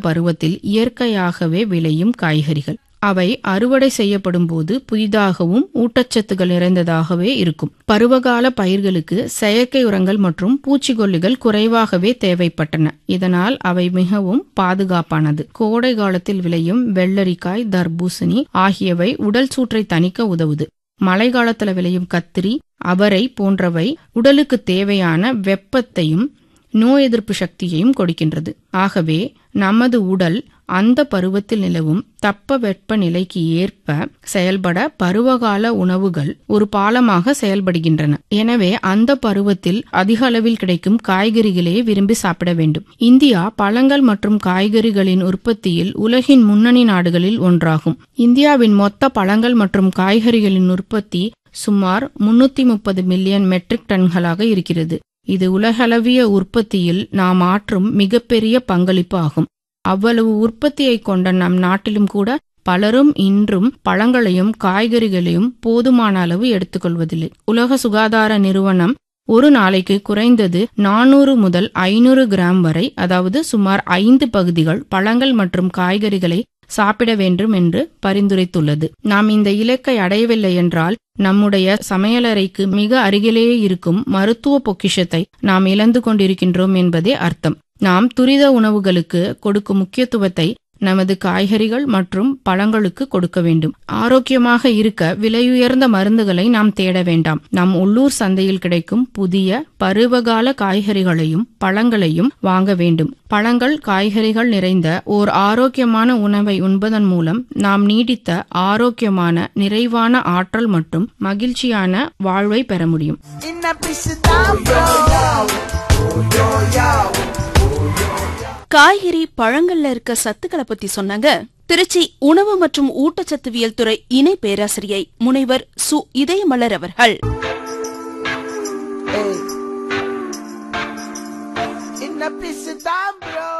பருவத்தில் இயற்கையாகவே விளையும் காய்கறிகள் அவை அறுவடை செய்யப்படும் போது புதிதாகவும் ஊட்டச்சத்துகள் நிறைந்ததாகவே இருக்கும் பருவகால பயிர்களுக்கு செயற்கை உரங்கள் மற்றும் பூச்சிக்கொல்லிகள் குறைவாகவே தேவைப்பட்டன இதனால் அவை மிகவும் பாதுகாப்பானது கோடை காலத்தில் விளையும் வெள்ளரிக்காய் தர்பூசணி ஆகியவை உடல் சூற்றை தணிக்க உதவுது மழை காலத்துல விளையும் கத்திரி அவரை போன்றவை உடலுக்கு தேவையான வெப்பத்தையும் நோய் எதிர்ப்பு சக்தியையும் கொடுக்கின்றது ஆகவே நமது உடல் அந்த பருவத்தில் நிலவும் தப்ப வெப்ப நிலைக்கு ஏற்ப செயல்பட பருவகால உணவுகள் ஒரு பாலமாக செயல்படுகின்றன எனவே அந்த பருவத்தில் அதிக அளவில் கிடைக்கும் காய்கறிகளே விரும்பி சாப்பிட வேண்டும் இந்தியா பழங்கள் மற்றும் காய்கறிகளின் உற்பத்தியில் உலகின் முன்னணி நாடுகளில் ஒன்றாகும் இந்தியாவின் மொத்த பழங்கள் மற்றும் காய்கறிகளின் உற்பத்தி சுமார் முன்னூத்தி முப்பது மில்லியன் மெட்ரிக் டன்களாக இருக்கிறது இது உலகளவிய உற்பத்தியில் நாம் ஆற்றும் மிகப்பெரிய பங்களிப்பு ஆகும் அவ்வளவு உற்பத்தியை கொண்ட நம் நாட்டிலும் கூட பலரும் இன்றும் பழங்களையும் காய்கறிகளையும் போதுமான அளவு எடுத்துக்கொள்வதில்லை உலக சுகாதார நிறுவனம் ஒரு நாளைக்கு குறைந்தது நானூறு முதல் ஐநூறு கிராம் வரை அதாவது சுமார் ஐந்து பகுதிகள் பழங்கள் மற்றும் காய்கறிகளை சாப்பிட வேண்டும் என்று பரிந்துரைத்துள்ளது நாம் இந்த இலக்கை அடையவில்லை என்றால் நம்முடைய சமையலறைக்கு மிக அருகிலேயே இருக்கும் மருத்துவ பொக்கிஷத்தை நாம் இழந்து கொண்டிருக்கின்றோம் என்பதே அர்த்தம் நாம் துரித உணவுகளுக்கு கொடுக்கும் முக்கியத்துவத்தை நமது காய்கறிகள் மற்றும் பழங்களுக்கு கொடுக்க வேண்டும் ஆரோக்கியமாக இருக்க விலையுயர்ந்த மருந்துகளை நாம் தேட வேண்டாம் நம் உள்ளூர் சந்தையில் கிடைக்கும் புதிய பருவகால காய்கறிகளையும் பழங்களையும் வாங்க வேண்டும் பழங்கள் காய்கறிகள் நிறைந்த ஓர் ஆரோக்கியமான உணவை உண்பதன் மூலம் நாம் நீடித்த ஆரோக்கியமான நிறைவான ஆற்றல் மற்றும் மகிழ்ச்சியான வாழ்வை பெற முடியும் காய்கறி பழங்கள்ல இருக்க சத்துக்களை பத்தி சொன்னாங்க திருச்சி உணவு மற்றும் ஊட்டச்சத்துவியல் துறை இணை பேராசிரியை முனைவர் சு இதயமலர் அவர்கள் In the piece of time, bro.